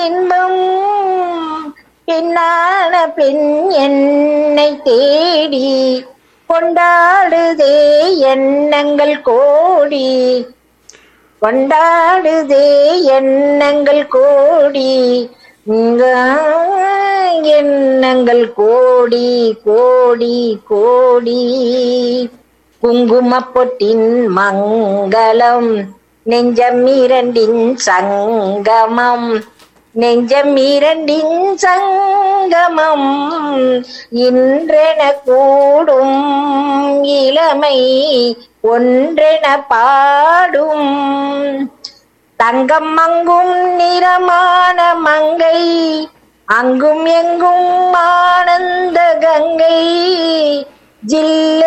இன்பம் பின்னான பின் என்னை தேடி கொண்டாடுதே எண்ணங்கள் கோடி கொண்டாடுதே எண்ணங்கள் கோடி இங்க எண்ணங்கள் கோடி கோடி கோடி குங்குமப் பொட்டின் மங்களம் நெஞ்சம் இரண்டின் சங்கமம் நெஞ்சம் இரண்டின் சங்கமம் இன்றென கூடும் இளமை ஒன்றென பாடும் தங்கம் அங்கும் நிறமான மங்கை அங்கும் எங்கும் ஆனந்த கங்கை ஜில்ல